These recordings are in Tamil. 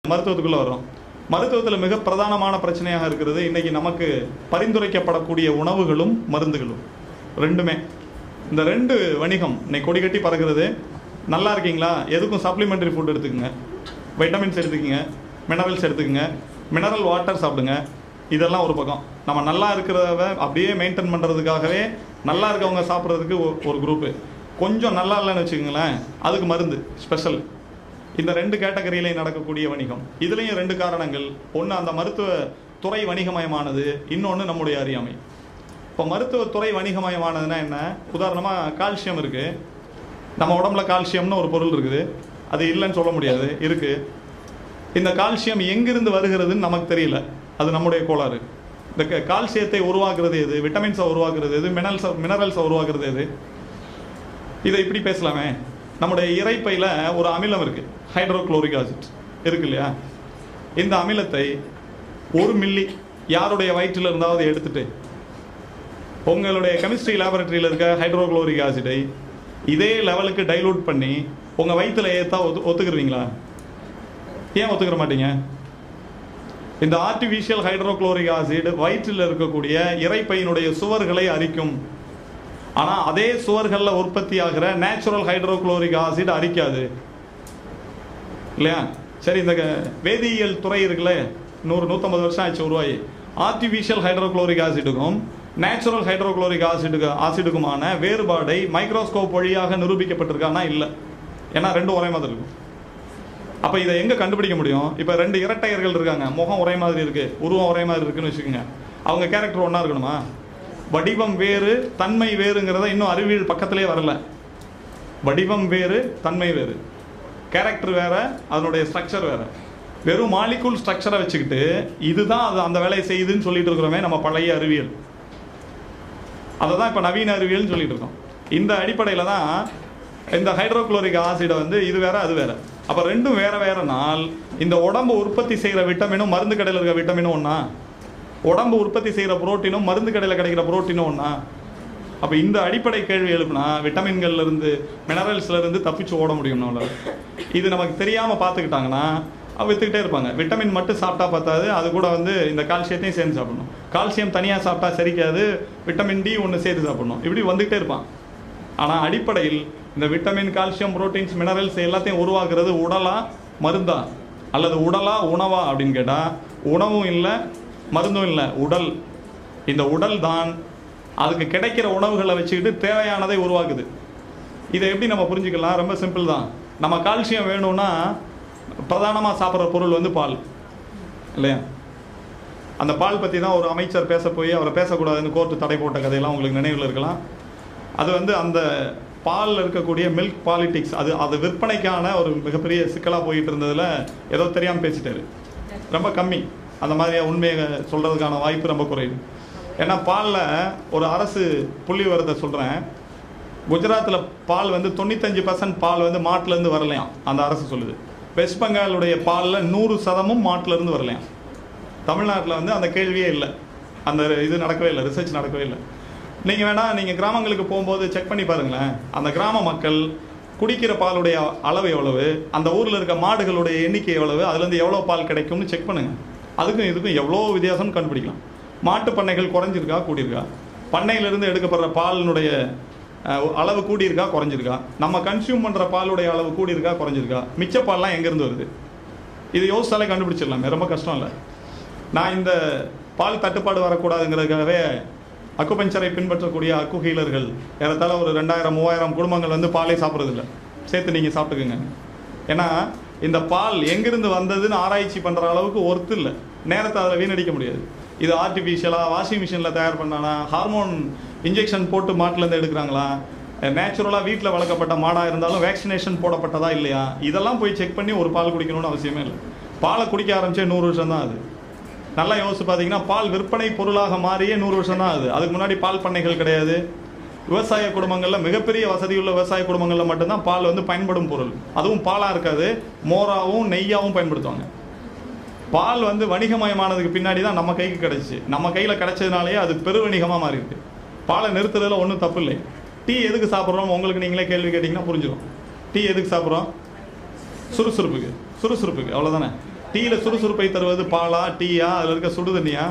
மருத்துவத்துக்குள்ள வர்றோம் மருத்துவத்தில் மிக பிரதானமான பிரச்சனையாக இருக்கிறது இன்னைக்கு நமக்கு பரிந்துரைக்கப்படக்கூடிய உணவுகளும் மருந்துகளும் ரெண்டுமே இந்த ரெண்டு வணிகம் இன்னைக்கு கொடி கட்டி பறக்கிறது நல்லா இருக்கீங்களா எதுக்கும் சப்ளிமெண்டரி ஃபுட் எடுத்துக்கங்க வைட்டமின்ஸ் எடுத்துக்கங்க மினரல்ஸ் எடுத்துக்கங்க மினரல் வாட்டர் சாப்பிடுங்க இதெல்லாம் ஒரு பக்கம் நம்ம நல்லா இருக்கிறத அப்படியே மெயின்டைன் பண்ணுறதுக்காகவே நல்லா இருக்கவங்க சாப்பிட்றதுக்கு ஒரு குரூப்பு கொஞ்சம் நல்லா இல்லைன்னு வச்சுக்கோங்களேன் அதுக்கு மருந்து ஸ்பெஷல் இந்த ரெண்டு கேட்டகரியிலையும் நடக்கக்கூடிய வணிகம் இதுலேயும் ரெண்டு காரணங்கள் ஒன்று அந்த மருத்துவ துறை வணிகமயமானது இன்னொன்று நம்முடைய அறியாமை இப்போ மருத்துவத்துறை வணிகமயமானதுன்னா என்ன உதாரணமாக கால்சியம் இருக்குது நம்ம உடம்புல கால்சியம்னு ஒரு பொருள் இருக்குது அது இல்லைன்னு சொல்ல முடியாது இருக்குது இந்த கால்சியம் எங்கிருந்து வருகிறதுன்னு நமக்கு தெரியல அது நம்முடைய கோளாறு இந்த க- கால்சியத்தை உருவாக்குறது எது விட்டமின்ஸை உருவாக்குறது எது மினரல்ஸை மினரல்ஸை உருவாக்குறது எது இதை இப்படி பேசலாமே நம்முடைய இறைப்பையில் ஒரு அமிலம் இருக்கு ஹைட்ரோகுளோரிக் ஆசிட் இருக்கு இல்லையா இந்த அமிலத்தை ஒரு மில்லி யாருடைய வயிற்றில் இருந்தாவது எடுத்துட்டு உங்களுடைய கெமிஸ்ட்ரி லேபரட்டரியில் இருக்க ஹைட்ரோகுளோரிக் ஆசிடை இதே லெவலுக்கு டைலூட் பண்ணி உங்கள் வயிற்றில் ஏற்றா ஒத்து ஒத்துக்குருவீங்களா ஏன் ஒத்துக்கிற மாட்டீங்க இந்த ஆர்டிஃபிஷியல் ஹைட்ரோகுளோரிக் ஆசிட் வயிற்றில் இருக்கக்கூடிய இறைப்பையினுடைய சுவர்களை அரிக்கும் ஆனால் அதே சுவர்களில் உற்பத்தி ஆகிற நேச்சுரல் ஹைட்ரோகுளோரிக் ஆசிட் அரிக்காது இல்லையா சரி இந்த க- வேதியியல் துறை இருக்குல்ல நூறு நூற்றம்பது வருஷம் ஆச்சு உருவாகி ஆர்டிஃபிஷியல் ஹைட்ரோகுளோரிக் ஆசிடுக்கும் நேச்சுரல் ஹைட்ரோகுளோரிக் ஆசிடுக்கு ஆசிடுக்குமான வேறுபாடை மைக்ரோஸ்கோப் வழியாக நிரூபிக்கப்பட்டிருக்கானா இல்லை ஏன்னா ரெண்டும் ஒரே மாதிரி இருக்கும் அப்போ இதை எங்கே கண்டுபிடிக்க முடியும் இப்போ ரெண்டு இரட்டையர்கள் இருக்காங்க முகம் ஒரே மாதிரி இருக்கு உருவம் ஒரே மாதிரி இருக்குன்னு வச்சுக்கோங்க அவங்க கேரக்டர் ஒன்றா இருக்கணுமா வடிவம் வேறு தன்மை வேறுங்கிறத இன்னும் அறிவியல் பக்கத்திலே வரல வடிவம் வேறு தன்மை வேறு கேரக்டர் வேற அதனுடைய ஸ்ட்ரக்சர் வேற வெறும் மாலிகுல் ஸ்ட்ரக்சரை வச்சுக்கிட்டு இதுதான் அது அந்த வேலையை செய்யுதுன்னு சொல்லிட்டு இருக்கிறோமே நம்ம பழைய அறிவியல் அதை தான் இப்போ நவீன அறிவியல்னு சொல்லிட்டு இருக்கோம் இந்த அடிப்படையில் தான் இந்த ஹைட்ரோகுளோரிக் ஆசிடை வந்து இது வேற அது வேற அப்போ ரெண்டும் வேற வேற நாள் இந்த உடம்பு உற்பத்தி செய்கிற விட்டமினும் மருந்து கடையில் இருக்க விட்டமினும் ஒன்றா உடம்பு உற்பத்தி செய்கிற புரோட்டீனும் மருந்து கடையில் கிடைக்கிற புரோட்டீனும் ஒன்றா அப்போ இந்த அடிப்படை கேள்வி எழுப்புனா விட்டமின்கள்ல இருந்து மினரல்ஸ்ல இருந்து தப்பிச்சு ஓட முடியும் நம்மளால இது நமக்கு தெரியாம பார்த்துக்கிட்டாங்கன்னா அவ வித்துக்கிட்டே இருப்பாங்க விட்டமின் மட்டும் சாப்பிட்டா பார்த்தாது அது கூட வந்து இந்த கால்சியத்தையும் சேர்ந்து சாப்பிடணும் கால்சியம் தனியாக சாப்பிட்டா சரிக்காது விட்டமின் டி ஒன்று சேர்த்து சாப்பிடணும் இப்படி வந்துகிட்டே இருப்பான் ஆனால் அடிப்படையில் இந்த விட்டமின் கால்சியம் புரோட்டீன்ஸ் மினரல்ஸ் எல்லாத்தையும் உருவாக்குறது உடலா மருந்தா அல்லது உடலா உணவா அப்படின்னு கேட்டால் உணவும் இல்லை மருந்தும் இல்லை உடல் இந்த உடல் தான் அதுக்கு கிடைக்கிற உணவுகளை வச்சுக்கிட்டு தேவையானதை உருவாக்குது இதை எப்படி நம்ம புரிஞ்சுக்கலாம் ரொம்ப சிம்பிள் தான் நம்ம கால்சியம் வேணும்னா பிரதானமாக சாப்பிட்ற பொருள் வந்து பால் இல்லையா அந்த பால் பற்றி தான் ஒரு அமைச்சர் பேச போய் அவரை பேசக்கூடாதுன்னு கோர்ட்டு தடை போட்ட கதையெல்லாம் உங்களுக்கு நினைவில் இருக்கலாம் அது வந்து அந்த பாலில் இருக்கக்கூடிய மில்க் பாலிட்டிக்ஸ் அது அது விற்பனைக்கான ஒரு மிகப்பெரிய சிக்கலாக போயிட்டு இருந்ததில் ஏதோ தெரியாமல் பேசிட்டாரு ரொம்ப கம்மி அந்த மாதிரி உண்மையை சொல்கிறதுக்கான வாய்ப்பு ரொம்ப குறைவு ஏன்னா பாலில் ஒரு அரசு புள்ளி விவரத்தை சொல்கிறேன் குஜராத்தில் பால் வந்து தொண்ணூத்தஞ்சு பர்சன்ட் பால் வந்து மாட்டுலேருந்து வரலையாம் அந்த அரசு சொல்லுது வெஸ்ட் பெங்காலுடைய பாலில் நூறு சதமும் மாட்டுலேருந்து வரலையாம் தமிழ்நாட்டில் வந்து அந்த கேள்வியே இல்லை அந்த இது நடக்கவே இல்லை ரிசர்ச் நடக்கவே இல்லை நீங்கள் வேணா நீங்கள் கிராமங்களுக்கு போகும்போது செக் பண்ணி பாருங்களேன் அந்த கிராம மக்கள் குடிக்கிற பாலுடைய அளவு எவ்வளவு அந்த ஊரில் இருக்க மாடுகளுடைய எண்ணிக்கை எவ்வளவு அதுலேருந்து எவ்வளோ பால் கிடைக்கும்னு செக் பண்ணுங்க அதுக்கும் இதுக்கும் எவ்வளோ வித்தியாசம் கண்டுபிடிக்கலாம் மாட்டு பண்ணைகள் குறைஞ்சிருக்கா கூடியிருக்கா பண்ணையிலிருந்து எடுக்கப்படுற பாலினுடைய அஹ், அளவு கூடியிருக்கா குறைஞ்சிருக்கா நம்ம கன்சியூம் பண்ணுற பாலுடைய அளவு கூடியிருக்கா குறைஞ்சிருக்கா மிச்ச பால்லாம் எங்கேருந்து வருது இது யோசிச்சாலே கண்டுபிடிச்சிடலாமே ரொம்ப கஷ்டம் இல்லை நான் இந்த பால் தட்டுப்பாடு வரக்கூடாதுங்கிறதுக்காகவே அக்குபஞ்சரை பின்பற்றக்கூடிய அக்கு ஹீலர்கள் ஏறத்தாழ ஒரு ரெண்டாயிரம் மூவாயிரம் குடும்பங்கள் வந்து பாலே சாப்பிட்றதில்ல சேர்த்து நீங்கள் சாப்பிட்டுக்குங்க ஏன்னா இந்த பால் எங்கிருந்து வந்ததுன்னு ஆராய்ச்சி பண்ணுற அளவுக்கு ஒர்த்து இல்லை நேரத்தை அதில் வீணடிக்க முடியாது இது ஆர்டிஃபிஷியலாக வாஷிங் மிஷினில் தயார் பண்ணானா ஹார்மோன் இன்ஜெக்ஷன் போட்டு மாட்டிலேருந்து எடுக்கிறாங்களா நேச்சுரலாக வீட்டில் வளர்க்கப்பட்ட மாடாக இருந்தாலும் வேக்சினேஷன் போடப்பட்டதா இல்லையா இதெல்லாம் போய் செக் பண்ணி ஒரு பால் குடிக்கணும்னு அவசியமே இல்லை பாலை குடிக்க ஆரம்பிச்சே நூறு வருஷம் தான் அது நல்லா யோசிச்சு பார்த்தீங்கன்னா பால் விற்பனை பொருளாக மாறியே நூறு வருஷம் தான் ஆகுது அதுக்கு முன்னாடி பால் பண்ணைகள் கிடையாது விவசாய குடும்பங்களில் மிகப்பெரிய வசதியுள்ள விவசாய குடும்பங்களில் மட்டும்தான் பால் வந்து பயன்படும் பொருள் அதுவும் பாலாக இருக்காது மோராவும் நெய்யாவும் பயன்படுத்துவாங்க பால் வந்து வணிகமயமானதுக்கு பின்னாடி தான் நம்ம கைக்கு கிடைச்சிச்சு நம்ம கையில் கிடைச்சதுனாலேயே அது பெருவணிகமாக மாறி இருக்கு பாலை நிறுத்துறதுல ஒன்றும் தப்பு இல்லை டீ எதுக்கு சாப்பிட்றோம் உங்களுக்கு நீங்களே கேள்வி கேட்டிங்கன்னா புரிஞ்சிடும் டீ எதுக்கு சாப்பிட்றோம் சுறுசுறுப்புக்கு சுறுசுறுப்புக்கு அவ்வளோதானே டீயில சுறுசுறுப்பை தருவது பாலா டீயா அதில் இருக்க சுடு தண்ணியா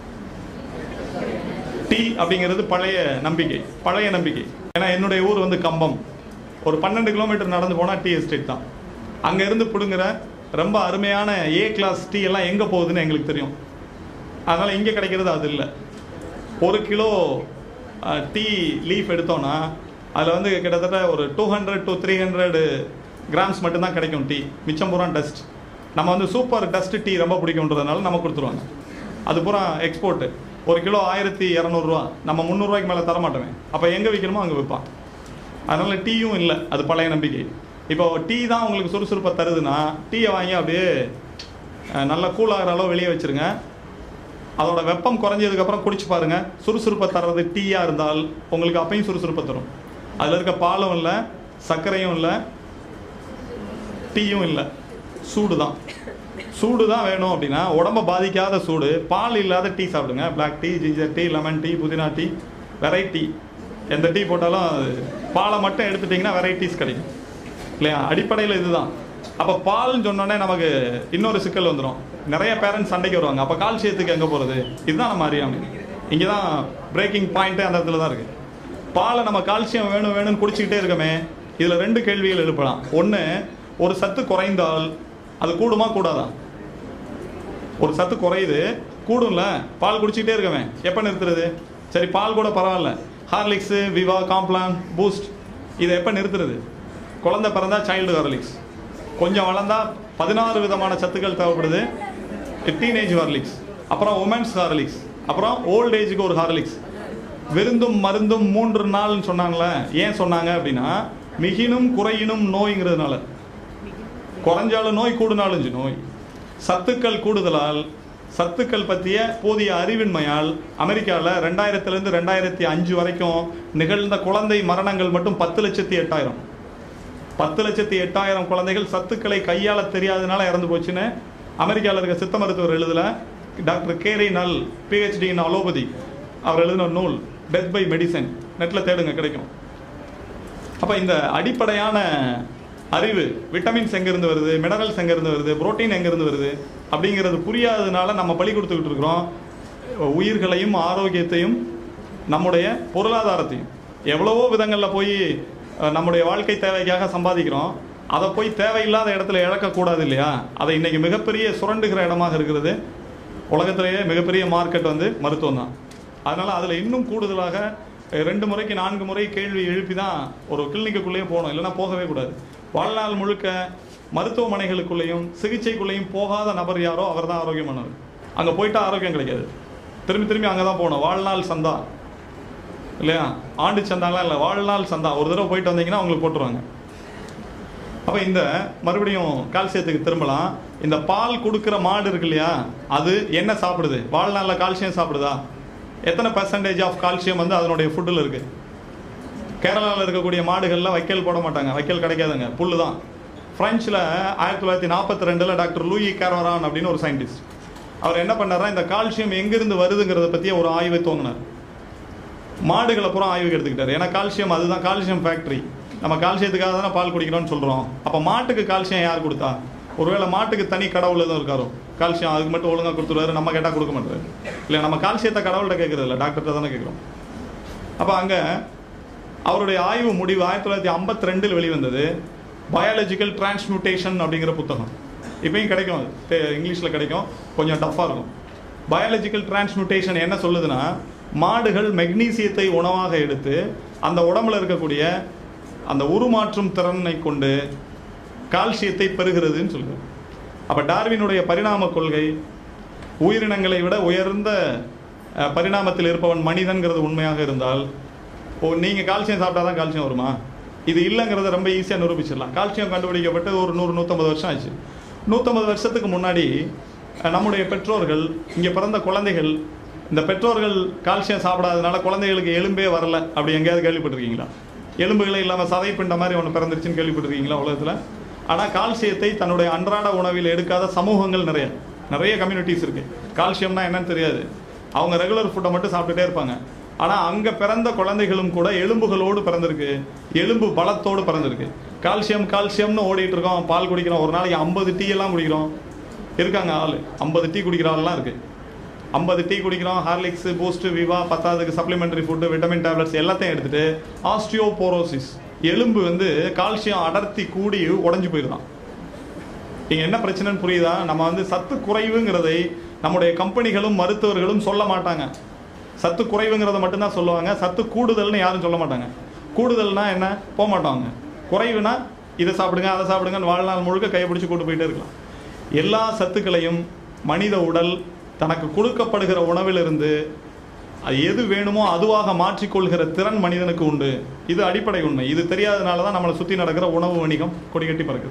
டீ அப்படிங்கிறது பழைய நம்பிக்கை பழைய நம்பிக்கை ஏன்னா என்னுடைய ஊர் வந்து கம்பம் ஒரு பன்னெண்டு கிலோமீட்டர் நடந்து போனால் டீ எஸ்டேட் தான் அங்க இருந்து பிடுங்குற ரொம்ப அருமையான ஏ கிளாஸ் டீ எல்லாம் எங்க போகுதுன்னு எங்களுக்கு தெரியும் அதனால இங்க கிடைக்கிறது அது இல்லை ஒரு கிலோ டீ லீஃப் எடுத்தோம்னா அதில் வந்து கிட்டத்தட்ட ஒரு two hundred to three hundred grams மட்டும்தான் கிடைக்கும் டீ மிச்சம் பூரா டஸ்ட் நம்ம வந்து சூப்பர் டஸ்ட் டீ ரொம்ப பிடிக்கும்ன்றதுனால நம்ம கொடுத்துருவாங்க அது பூரா எக்ஸ்போர்ட்டு ஒரு கிலோ ஆயிரத்தி இரநூறுவா நம்ம முந்நூறுரூவாய்க்கு மேலே தரமாட்டோமே அப்போ எங்கே விற்கணுமோ அங்கே விற்பான் அதனால டீயும் இல்லை அது பழைய நம்பிக்கை இப்போ டீ தான் உங்களுக்கு சுறுசுறுப்பை தருதுன்னா டீயை வாங்கி அப்படியே அஹ், நல்லா கூலாகிற அளவு வெளியே வச்சிருங்க அதோட வெப்பம் குறைஞ்சதுக்கு அப்புறம் குடிச்சு பாருங்க சுறுசுறுப்பை தர்றது டீயா இருந்தால் உங்களுக்கு அப்பயும் சுறுசுறுப்பை தரும் அதுல இருக்க பாலும் இல்லை சர்க்கரையும் இல்லை டீயும் இல்லை சூடு தான் சூடு தான் வேணும் அப்படின்னா உடம்ப பாதிக்காத சூடு பால் இல்லாத டீ சாப்பிடுங்க black tea ginger tea lemon tea புதினா டீ வெரைட்டி எந்த டீ போட்டாலும் அது பாலை மட்டும் எடுத்துட்டிங்கன்னா வெரைட்டிஸ் கிடைக்கும் இல்லையா அடிப்படையில் இதுதான் அப்போ பால்னு சொன்னோடனே நமக்கு இன்னொரு சிக்கல் வந்துடும் நிறைய பேரண்ட்ஸ் சண்டைக்கு வருவாங்க அப்போ கால்சியத்துக்கு எங்கே போகிறது இதுதான் நம்ம அறியாமை இங்கே தான் பிரேக்கிங் பாயிண்ட்டே அந்த இடத்துல தான் இருக்குது பாலை நம்ம கால்சியம் வேணும் வேணும்னு குடிச்சிக்கிட்டே இருக்கமே இதில் ரெண்டு கேள்விகள் எழுப்பலாம் ஒன்று ஒரு சத்து குறைந்தால் அது கூடுமா கூடாதா ஒரு சத்து குறையுது கூடும்ல பால் குடிச்சிக்கிட்டே இருக்கமே எப்போ நிறுத்துறது சரி பால் கூட பரவாயில்ல ஹார்லிக்ஸு விவா காம்ப்ளான் பூஸ்ட் இதை எப்போ நிறுத்துறது குழந்தை பிறந்தா சைல்டு ஹார்லிக்ஸ் கொஞ்சம் வளர்ந்தா பதினாறு விதமான சத்துக்கள் தேவைப்படுது டீனேஜ் ஹார்லிக்ஸ் அப்புறம் உமன்ஸ் ஹார்லிக்ஸ் அப்புறம் ஓல்ட் ஏஜுக்கு ஒரு ஹார்லிக்ஸ் விருந்தும் மருந்தும் மூன்று நாள்னு சொன்னாங்களே ஏன் சொன்னாங்க அப்படின்னா மிகினும் குறையினும் நோய்ங்கிறதுனால குறைஞ்சாலும் நோய் கூடுனாலும் சி நோய் சத்துக்கள் கூடுதலால் சத்துக்கள் பற்றிய போதிய அறிவின்மையால் அமெரிக்காவில் ரெண்டாயிரத்துலேருந்து ரெண்டாயிரத்தி அஞ்சு வரைக்கும் நிகழ்ந்த குழந்தை மரணங்கள் மட்டும் பத்து லட்சத்தி எட்டாயிரம் பத்து லட்சத்தி எட்டாயிரம் குழந்தைகள் சத்துக்களை கையாள தெரியாதனால இறந்து போச்சுன்னு அமெரிக்காவில் இருக்க சித்த மருத்துவர் எழுதல doctor Gary Null PhD in allopathy அவர் எழுதின ஒரு நூல் டெத் பை மெடிசன் நெட்டில் தேடுங்க கிடைக்கும் அப்போ இந்த அடிப்படையான அறிவு விட்டமின்ஸ் எங்கேருந்து வருது மினரல்ஸ் எங்கேருந்து வருது புரோட்டீன் எங்கேருந்து வருது அப்படிங்கிறது புரியாததுனால நம்ம பலி கொடுத்துக்கிட்டு இருக்கிறோம் உயிர்களையும் ஆரோக்கியத்தையும் நம்முடைய பொருளாதாரத்தையும் எவ்வளவோ விதங்களில் போய் அஹ், நம்முடைய வாழ்க்கை தேவைக்காக சம்பாதிக்கிறோம் அதை போய் தேவையில்லாத இடத்துல இழக்கக்கூடாது இல்லையா அதை இன்னைக்கு மிகப்பெரிய சுரண்டுகிற இடமாக இருக்கிறது உலகத்திலேயே மிகப்பெரிய மார்க்கெட் வந்து மருத்துவம் தான் அதனால அதில் இன்னும் கூடுதலாக அஹ், ரெண்டு முறைக்கு நான்கு முறை கேள்வி எழுப்பி தான் ஒரு கிளினிக்குள்ளேயே போகணும் இல்லைன்னா போகவே கூடாது வாழ்நாள் முழுக்க மருத்துவமனைகளுக்குள்ளேயும் சிகிச்சைக்குள்ளேயும் போகாத நபர் யாரோ அவர் தான் ஆரோக்கியமானவர் அங்கே போயிட்டா ஆரோக்கியம் கிடைக்காது திரும்பி திரும்பி அங்கே தான் போகணும் வாழ்நாள் சந்தா இல்லையா ஆண்டு சந்தாலாம் இல்லை வாழ்நாள் சந்தா ஒரு தடவை போயிட்டு வந்தீங்கன்னா உங்களுக்கு போட்டுருவாங்க அப்போ இந்த மறுபடியும் கால்சியத்துக்கு திரும்பலாம் இந்த பால் கொடுக்குற மாடு இருக்கு இல்லையா அது என்ன சாப்பிடுது வாழ்நாளில் கால்சியம் சாப்பிடுதா எத்தனை பர்சன்டேஜ் ஆஃப் கால்சியம் வந்து அதனுடைய ஃபுட்டில் இருக்கு கேரளாவில் இருக்கக்கூடிய மாடுகள்லாம் வைக்கல் போட மாட்டாங்க வைக்கல் கிடைக்காதுங்க புல்லு தான் ஃப்ரெஞ்சில் ஆயிரத்தி தொள்ளாயிரத்தி நாற்பத்தி ரெண்டில் டாக்டர் லூயி கேரோரான் அப்படின்னு ஒரு சயின்டிஸ்ட் அவர் என்ன பண்ணாருன்னா இந்த கால்சியம் எங்கிருந்து வருதுங்கிறத பற்றிய ஒரு ஆய்வை துவங்கினார் மாடுகளை பூரா ஆய்வுக்கு எடுத்துக்கிட்டாரு ஏன்னா கால்சியம் அதுதான் கால்சியம் ஃபேக்டரி நம்ம கால்சியத்துக்காக தானே பால் குடிக்கிறோம்னு சொல்கிறோம் அப்போ மாட்டுக்கு கால்சியம் யார் கொடுத்தா ஒருவேளை மாட்டுக்கு தனி கடவுள் எதுவும் இருக்காரோ கால்சியம் அதுக்கு மட்டும் ஒழுங்காக கொடுத்துருவாரு நம்ம கேட்டால் கொடுக்க மாட்டாரு இல்லை நம்ம கால்சியத்தை கடவுள்கிட்ட கேட்குறது இல்லை டாக்டர்கிட்ட தானே கேட்குறோம் அப்போ அங்கே அவருடைய ஆய்வு முடிவு ஆயிரத்தி தொள்ளாயிரத்தி ஐம்பத்தி ரெண்டில் வெளிவந்தது பயாலஜிக்கல் டிரான்ஸ்மியூட்டேஷன் அப்படிங்கிற புத்தகம் இப்பயும் கிடைக்கும் அது. தே- இங்கிலீஷில் கிடைக்கும் கொஞ்சம் டஃப்பாக இருக்கும் பயாலஜிக்கல் டிரான்ஸ்மியூட்டேஷன் என்ன சொல்லுதுன்னா மாடுகள் மெக்னீசியத்தை உணவாக எடுத்து அந்த உடம்புல இருக்கக்கூடிய அந்த உருமாற்றும் திறனை கொண்டு கால்சியத்தை பெறுகிறதுன்னு சொல்லுது அப்போ டார்வினுடைய பரிணாம கொள்கை உயிரினங்களை விட உயர்ந்த அஹ், பரிணாமத்தில் இருப்பவன் மனிதன்கிறது உண்மையாக இருந்தால் ஓ நீங்கள் கால்சியம் சாப்பிட்டா தான் கால்சியம் வருமா இது இல்லைங்கிறத ரொம்ப ஈஸியாக நிரூபிச்சிடலாம் கால்சியம் கண்டுபிடிக்கப்பட்டு ஒரு நூறு நூற்றம்பது வருஷம் ஆச்சு நூற்றம்பது வருஷத்துக்கு முன்னாடி அஹ், நம்முடைய பெற்றோர்கள் இங்கே பிறந்த குழந்தைகள் இந்த பெற்றோர்கள் கால்சியம் சாப்பிடாதனால குழந்தைகளுக்கு எலும்பே வரல அப்படி எங்கேயாவது கேள்விப்பட்டிருக்கீங்களா எலும்புகளே இல்லாமல் சதை பிண்ட மாதிரி ஒன்று பிறந்துருச்சுன்னு கேள்விப்பட்டிருக்கீங்களா உலகத்தில் ஆனால் கால்சியத்தை தன்னுடைய அன்றாட உணவில் எடுக்காத சமூகங்கள் நிறைய நிறைய கம்யூனிட்டிஸ் இருக்கு கால்சியம்னா என்னன்னு தெரியாது அவங்க ரெகுலர் ஃபுட்டை மட்டும் சாப்பிட்டுட்டே இருப்பாங்க ஆனால் அங்கே பிறந்த குழந்தைகளும் கூட எலும்புகளோடு பிறந்திருக்கு எலும்பு பலத்தோடு பிறந்திருக்கு கால்சியம் கால்சியம்னு ஓடிட்டு இருக்கோம் பால் குடிக்கிறோம் ஒரு நாளைக்கு ஐம்பது டீ எல்லாம் குடிக்கிறோம் இருக்காங்க ஆள் ஐம்பது டீ குடிக்கிற ஆள்லாம் இருக்கு ஐம்பது டீ குடிக்கிறோம் ஹார்லிக்ஸ் பூஸ்ட் விவா பத்தாவதுக்கு சப்ளிமெண்டரி ஃபுட்டு விட்டமின் டேப்லெட்ஸ் எல்லாத்தையும் எடுத்துட்டு ஆஸ்டியோபோரோசிஸ் எலும்பு வந்து கால்சியம் அடர்த்தி கூடி உடைஞ்சு போயிருதான் இங்க என்ன பிரச்சனைன்னு புரியுதா நம்ம வந்து சத்து குறைவுங்கிறதை நம்முடைய கம்பெனிகளும் மருத்துவர்களும் சொல்ல மாட்டாங்க சத்து குறைவுங்கிறத மட்டும்தான் சொல்லுவாங்க சத்து கூடுதல்னு யாரும் சொல்ல மாட்டாங்க கூடுதல்னா என்ன போக மாட்டாங்க குறைவுனா இதை சாப்பிடுங்க அதை சாப்பிடுங்கன்னு வாழ்நாள் முழுக்க கையை பிடிச்சி கூட்டு போயிட்டே இருக்கலாம் எல்லா சத்துக்களையும் மனித உடல் தனக்கு கொடுக்கப்படுகிற உணவிலிருந்து அது எது வேணுமோ அதுவாக மாற்றிக்கொள்கிற திறன் மனிதனுக்கு உண்டு இது அடிப்படை உண்மை இது தெரியாதனால தான் நம்மளை சுற்றி நடக்கிற உணவு வணிகம் கொடிகட்டி பறக்குது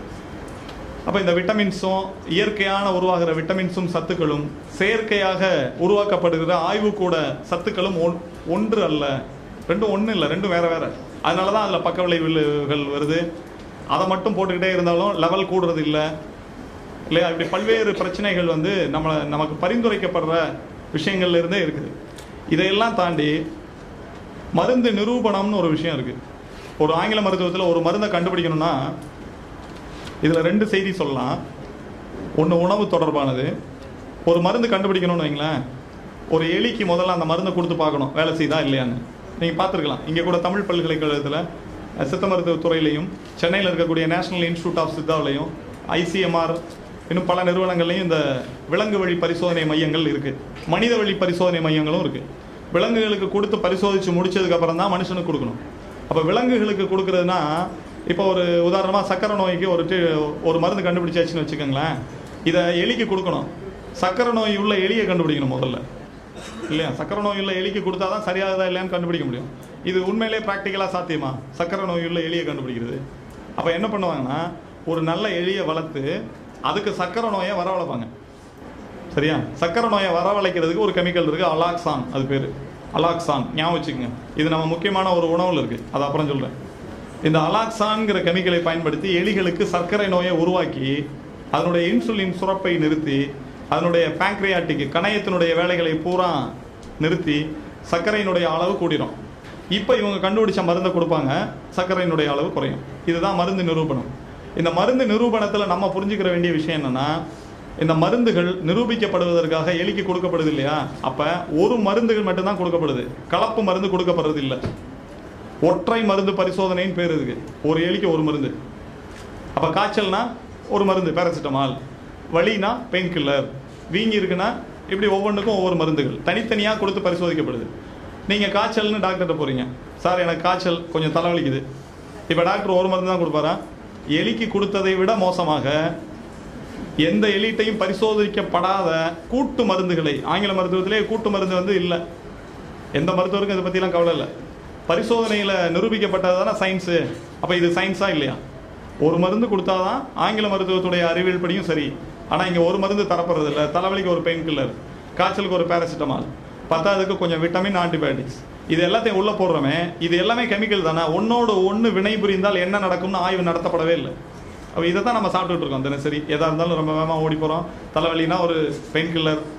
அப்போ இந்த விட்டமின்ஸும் இயற்கையான உருவாகிற விட்டமின்ஸும் சத்துக்களும் செயற்கையாக உருவாக்கப்படுகிற ஆய்வுக்கூட சத்துக்களும் ஒன்- ஒன்று அல்ல ரெண்டும் ஒன்று இல்லை ரெண்டும் வேற வேற அதனால தான் அதில் பக்க விளைவுகள் வருது அதை மட்டும் போட்டுக்கிட்டே இருந்தாலும் லெவல் கூடுறது இல்லை இல்லையா இப்படி பல்வேறு பிரச்சனைகள் வந்து நம்ம நமக்கு பரிந்துரைக்கப்படுற விஷயங்கள்ல இருந்தே இருக்குது இதையெல்லாம் தாண்டி மருந்து நிரூபணம்னு ஒரு விஷயம் இருக்கு ஒரு ஆங்கில மருத்துவத்தில் ஒரு மருந்தை கண்டுபிடிக்கணும்னா இதில் ரெண்டு செய்தி சொல்லலாம் ஒன்று உணவு தொடர்பானது ஒரு மருந்து கண்டுபிடிக்கணும்னு வைங்களேன் ஒரு எலிக்கு முதல்ல அந்த மருந்தை கொடுத்து பார்க்கணும் வேலை செய்தா இல்லையான்னு நீங்கள் பார்த்துருக்கலாம் இங்கே கூட தமிழ் பல்கலைக்கழகத்தில் அஹ், சித்த மருத்துவத் துறையிலையும் சென்னையில் இருக்கக்கூடிய நேஷனல் இன்ஸ்டியூட் ஆஃப் சித்தாவிலையும் ஐசிஎம்ஆர் இன்னும் பல நிறுவனங்கள்லையும் இந்த விலங்கு வழி பரிசோதனை மையங்கள் இருக்குது மனித வழி பரிசோதனை மையங்களும் இருக்குது விலங்குகளுக்கு கொடுத்து பரிசோதித்து முடிச்சதுக்கு அப்புறம் தான் மனுஷனுக்கு கொடுக்கணும் அப்போ விலங்குகளுக்கு கொடுக்கறதுனா இப்போ ஒரு உதாரணமாக சக்கரை நோய்க்கு ஒரு டி- ஒரு மருந்து கண்டுபிடிச்சாச்சுன்னு வச்சுக்கோங்களேன் இதை எலிக்கு கொடுக்கணும் சக்கரை நோய் உள்ள எலியை கண்டுபிடிக்கணும் முதல்ல இல்லையா சக்கரை நோய் உள்ள எலிக்கு கொடுத்தா தான் சரியாகுதா இல்லையான்னு கண்டுபிடிக்க முடியும் இது உண்மையிலே ப்ராக்டிக்கலாக சாத்தியமா சக்கரை நோய் உள்ள எலியை கண்டுபிடிக்கிறது அப்போ என்ன பண்ணுவாங்கன்னா ஒரு நல்ல எலியை வளர்த்து அதுக்கு சக்கரை நோயை வரவழைப்பாங்க சரியா சக்கரை நோயை வரவழைக்கிறதுக்கு ஒரு கெமிக்கல் இருக்கு அலாக்சான் அது பேர் அலாக்சான் ஞாபகம் வச்சுக்கோங்க இது நம்ம முக்கியமான ஒரு உணவுல இருக்கு அது அப்புறம் சொல்றேன் இந்த அலாக்சான்ங்கிற கெமிக்கலை பயன்படுத்தி எலிகளுக்கு சர்க்கரை நோயை உருவாக்கி அதனுடைய இன்சுலின் சுரப்பை நிறுத்தி அதனுடைய பேங்க்ரியாட்டிக் கணையத்தினுடைய வேலைகளை பூரா நிறுத்தி சர்க்கரையினுடைய அளவு கூடிரும் இப்போ இவங்க கண்டுபிடிச்ச மருந்தை கொடுப்பாங்க சர்க்கரையினுடைய அளவு குறையும் இதுதான் மருந்து நிரூபணம் இந்த மருந்து நிரூபணத்தில் நம்ம புரிஞ்சுக்கிற வேண்டிய விஷயம் என்னன்னா இந்த மருந்துகள் நிரூபிக்கப்படுவதற்காக எலிக்கு கொடுக்கப்படுது இல்லையா அப்ப ஒரு மருந்துகள் மட்டும்தான் கொடுக்கப்படுது கலப்பு மருந்து கொடுக்கப்படுறது இல்லை ஒற்றை மருந்து பரிசோதனைன்னு பேர் இருக்கு ஒரு எலிக்கு ஒரு மருந்து அப்ப காய்ச்சல்னா ஒரு மருந்து பேராசிட்டமால் வலினா பெயின் கில்லர் வீங்கி இருக்குன்னா இப்படி ஒவ்வொன்றுக்கும் ஒவ்வொரு மருந்துகள் தனித்தனியா கொடுத்து பரிசோதிக்கப்படுது நீங்க காய்ச்சல்னு டாக்டர்கிட்ட போறீங்க சார் எனக்கு காய்ச்சல் கொஞ்சம் தலைவலிக்குது இப்ப டாக்டர் ஒரு மருந்து தான் கொடுப்பாரா எலிக்கு கொடுத்ததை விட மோசமாக எந்த எலிட்டையும் பரிசோதிக்கப்படாத கூட்டு மருந்துகளை ஆங்கில மருத்துவத்திலே கூட்டு மருந்து வந்து இல்லை எந்த மருத்துவருக்கும் இதை பற்றிலாம் கவலை இல்லை பரிசோதனையில் நிரூபிக்கப்பட்டது தானே சயின்ஸு அப்போ இது சயின்ஸா இல்லையா ஒரு மருந்து கொடுத்தாதான் ஆங்கில மருத்துவத்துடைய அறிவியல் படியும் சரி ஆனால் இங்கே ஒரு மருந்து தரப்படுறது இல்லை தலைவலிக்கு ஒரு பெயின் கில்லர் காய்ச்சலுக்கு ஒரு பேராசிட்டமால் பத்தாவதுக்கு கொஞ்சம் விட்டமின் ஆன்டிபயோட்டிக்ஸ் இது எல்லாத்தையும் உள்ள போடுறோமே இது எல்லாமே கெமிக்கல் தானே ஒன்னோடு ஒன்று வினை புரிந்தால் என்ன நடக்கும்னு ஆய்வு நடத்தப்படவே இல்லை அப்போ இதை தான் நம்ம சாப்பிட்டுட்டு இருக்கோம் தினசரி எதாக இருந்தாலும் ரொம்ப வேகமாக ஓடி போகிறோம் தலைவலினா ஒரு பெயின் கில்லர்